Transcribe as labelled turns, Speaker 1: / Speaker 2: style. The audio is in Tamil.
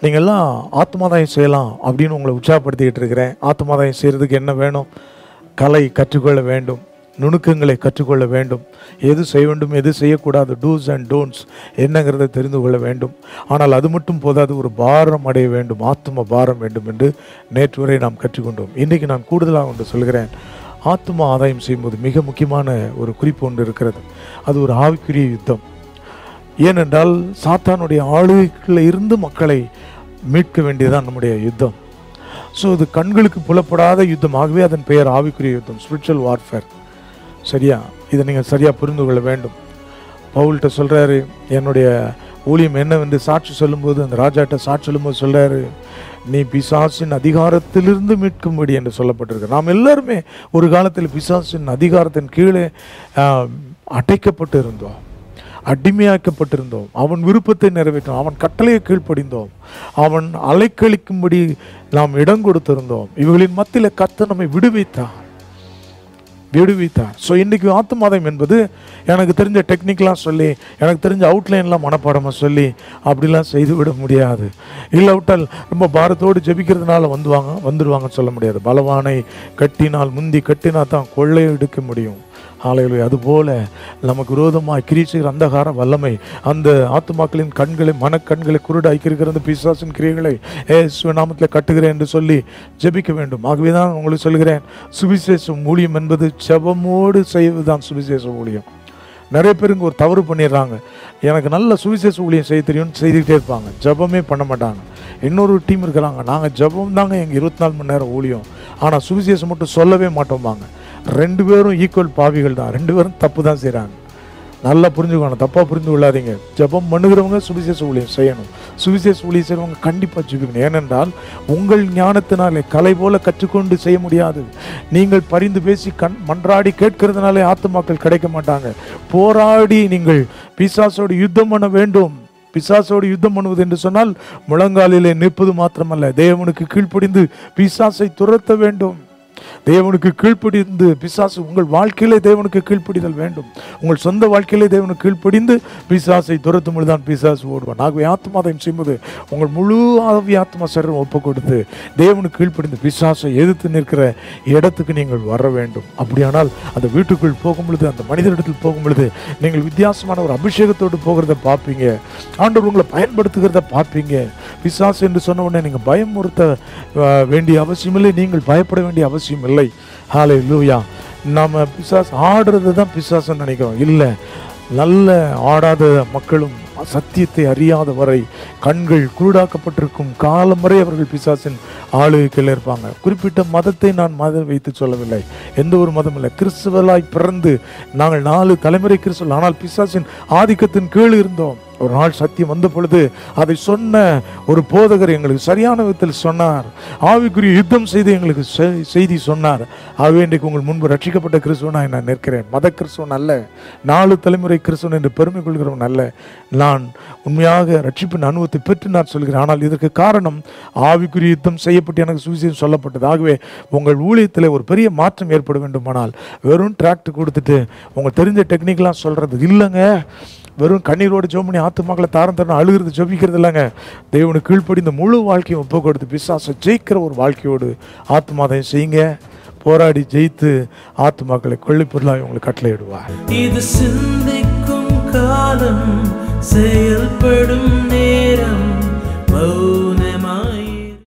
Speaker 1: நீங்கள் எல்லாம் ஆத்மாதாயம் செய்யலாம் அப்படின்னு உங்களை உற்சாகப்படுத்திக்கிட்டு இருக்கிறேன் ஆத்மாதாயம் செய்கிறதுக்கு என்ன வேணும் கலை கற்றுக்கொள்ள வேண்டும் நுணுக்கங்களை கற்றுக்கொள்ள வேண்டும் எது செய்ய வேண்டும் எது செய்யக்கூடாது டூஸ் அண்ட் டோன்ட்ஸ் என்னங்கிறதை தெரிந்து கொள்ள வேண்டும் ஆனால் அது மட்டும் போதாது ஒரு பாரம் அடைய வேண்டும் ஆத்ம பாரம் வேண்டும் என்று நேற்று வரை நாம் கற்றுக்கொண்டோம் இன்றைக்கு நான் கூடுதலாக ஒன்று சொல்கிறேன் ஆத்ம ஆதாயம் செய்யும்போது மிக முக்கியமான ஒரு குறிப்பு ஒன்று இருக்கிறது அது ஒரு ஆவிக்குரிய யுத்தம் ஏனென்றால் சாத்தானுடைய ஆளுகைக்குள்ள இருந்து மக்களை மீட்க வேண்டியதுதான் நம்முடைய யுத்தம் ஸோ இது கண்களுக்கு புலப்படாத யுத்தம் ஆகவே அதன் பெயர் ஆவிக்குரிய யுத்தம் ஸ்பிரிச்சுவல் வார்ஃபேர் சரியா இதை நீங்கள் சரியாக புரிந்து கொள்ள வேண்டும் பவுல்கிட்ட சொல்கிறாரு என்னுடைய ஊழியம் என்னவென்று சாட்சி சொல்லும்போது அந்த ராஜாட்ட சாட்சி சொல்லும்போது சொல்கிறாரு நீ பிசாசின் அதிகாரத்திலிருந்து மீட்கும்படி என்று சொல்லப்பட்டிருக்கு நாம் எல்லாருமே ஒரு காலத்தில் பிசாசின் அதிகாரத்தின் கீழே ஆஹ், அடைக்கப்பட்டு இருந்தோம் அடிமையாக்கப்பட்டிருந்தோம் அவன் விருப்பத்தை நிறைவேற்றோம் அவன் கட்டளையை கீழ்ப்படிந்தோம் அவன் அலைக்கழிக்கும்படி நாம் இடம் கொடுத்திருந்தோம் இவர்களின் மத்தியில் கத்த நம்மை விடுவித்தான் விடுவித்தார் ஸோ இன்றைக்கி ஆத்துமாதம் என்பது எனக்கு தெரிஞ்ச டெக்னிக்லாம் சொல்லி எனக்கு தெரிஞ்ச அவுட்லைன்லாம் மனப்பாடமாக சொல்லி அப்படிலாம் செய்து விட முடியாது இல்லாவிட்டால் ரொம்ப பாரத்தோடு ஜெபிக்கிறதுனால வந்துவாங்க வந்துடுவாங்கன்னு சொல்ல முடியாது பலவானை கட்டினால் முந்தி கட்டினா தான் கொள்ளை எடுக்க முடியும் ஆலைகளை அதுபோல நமக்கு விரோதமாய் கிரீச்சுகிற அந்தகார வல்லமை அந்த ஆத்துமாக்களின் கண்களை மனக்கண்களை குருடாக்கி இருக்கிற அந்த பிசாசின் கிரியைகளை ஏ நாமத்தில் கட்டுகிறேன் என்று சொல்லி ஜெபிக்க வேண்டும் ஆகவே தான் உங்களுக்கு சொல்கிறேன் சுவிசேஷம் ஊழியம் என்பது ஜெபமோடு செய்வதுதான் சுவிசேஷ ஊழியம் நிறைய பேருங்க ஒரு தவறு பண்ணிடுறாங்க எனக்கு நல்ல சுவிசேஷ ஊழியம் செய்ய தெரியும்னு செய்துக்கிட்டே இருப்பாங்க ஜெபமே பண்ண மாட்டாங்க இன்னொரு டீம் இருக்கிறாங்க நாங்கள் ஜெபம் தாங்க எங்கள் இருபத்தி நாலு மணி நேரம் ஊழியம் ஆனால் சுவிசேஷம் மட்டும் சொல்லவே மாட்டோம்பாங்க ரெண்டு பேரும் ஈக்குவல் பாவிகள் தான் ரெண்டு பேரும் தப்பு தான் செய்கிறாங்க நல்லா புரிஞ்சுக்கணும் தப்பாக புரிந்து கொள்ளாதீங்க ஜெபம் பண்ணுகிறவங்க சுவிசேஷ ஊழியம் செய்யணும் சுவிசேஷ ஊழியம் செய்கிறவங்க கண்டிப்பாக ஜெபிக்கணும் ஏனென்றால் உங்கள் ஞானத்தினாலே கலை போல கற்றுக்கொண்டு செய்ய முடியாது நீங்கள் பரிந்து பேசி கண் மன்றாடி கேட்கறதுனாலே ஆத்துமாக்கள் கிடைக்க மாட்டாங்க போராடி நீங்கள் பிசாசோடு யுத்தம் பண்ண வேண்டும் பிசாசோடு யுத்தம் பண்ணுவது என்று சொன்னால் முழங்காலிலே நிற்பது மாத்திரமல்ல தேவனுக்கு கீழ்ப்படிந்து பிசாசை துரத்த வேண்டும் தேவனுக்கு கீழ்ப்படிந்து பிசாசு உங்கள் வாழ்க்கையிலே தேவனுக்கு கீழ்ப்படிதல் வேண்டும் உங்கள் சொந்த வாழ்க்கையிலே தேவனுக்கு கீழ்ப்படிந்து பிசாசை துரத்தும் பொழுதுதான் பிசாசு ஓடுவான் ஆகவே ஆத்மாதையும் செய்யும்போது உங்கள் முழு ஆவி ஆத்மா சரீரம் ஒப்பு கொடுத்து தேவனுக்கு கீழ்ப்படிந்து பிசாசை எதிர்த்து நிற்கிற இடத்துக்கு நீங்கள் வர வேண்டும் அப்படியானால் அந்த வீட்டுக்குள் போகும் பொழுது அந்த மனிதரிடத்தில் போகும் பொழுது நீங்கள் வித்தியாசமான ஒரு அபிஷேகத்தோடு போகிறத பார்ப்பீங்க ஆண்டவர் உங்களை பயன்படுத்துகிறத பார்ப்பீங்க பிசாசு என்று சொன்ன உடனே நீங்கள் பயமுறுத்த அஹ், வேண்டிய அவசியம் இல்லை நீங்கள் பயப்பட வேண்டிய அவசியம் இல்லை ஹாலே லூயா நம்ம பிசாஸ் ஆடுறது தான் பிசாசுன்னு நினைக்கிறோம் இல்லை நல்ல ஆடாத மக்களும் சத்தியத்தை அறியாத வரை கண்கள் குருடாக்கப்பட்டிருக்கும் காலம் வரை அவர்கள் பிசாசின் ஆளுகைகள் இருப்பாங்க குறிப்பிட்ட மதத்தை நான் மதம் வைத்து சொல்லவில்லை எந்த ஒரு மதம் இல்லை கிறிஸ்துவலாய் பிறந்து நாங்கள் நாலு தலைமுறை கிறிஸ்துவல் ஆனால் பிசாசின் ஆதிக்கத்தின் கீழ் இருந்தோம் ஒரு நாள் சத்தியம் வந்த பொழுது அதை சொன்ன ஒரு போதகர் எங்களுக்கு சரியான விதத்தில் சொன்னார் ஆவிக்குரிய யுத்தம் செய்து எங்களுக்கு செ- செய்தி சொன்னார் ஆகவே இன்றைக்கு உங்கள் முன்பு ரட்சிக்கப்பட்ட கிறிஸ்துவனாய் நான் நிற்கிறேன் மத கிறிஸ்துவன் அல்ல நாலு தலைமுறை கிறிஸ்துவன் என்று பெருமை கொள்கிறவன் அல்ல நான் உண்மையாக ரட்சிப்பின் அனுபவத்தை பெற்று நான் சொல்கிறேன் ஆனால் இதற்கு காரணம் ஆவிக்குரிய யுத்தம் செய்யப்பட்டு எனக்கு சுவிசேஷம் சொல்லப்பட்டது ஆகவே உங்கள் ஊழியத்தில் ஒரு பெரிய மாற்றம் ஏற்பட வேண்டுமானால் வெறும் டிராக்ட் கொடுத்துட்டு உங்களுக்கு தெரிஞ்ச டெக்னிக்லாம் சொல்கிறது இல்லைங்க வெறும் கண்ணீரோடு ஜெபம் பண்ணி ஆத்துமாக்களை தாரம் தரணும் அழுகிறது ஜெபிக்கிறது இல்லைங்க தேவனுக்கு கீழ்ப்படி இந்த முழு வாழ்க்கையும் ஒப்பு கொடுத்து பிசாசை ஜெயிக்கிற ஒரு வாழ்க்கையோடு ஆத்மாதையும் செய்யுங்க போராடி ஜெயித்து ஆத்துமாக்களை கொள்ளி பொருளாக உங்களுக்கு கட்டளையிடுவார்
Speaker 2: இது சிந்திக்கும் காலம் செயல்படும்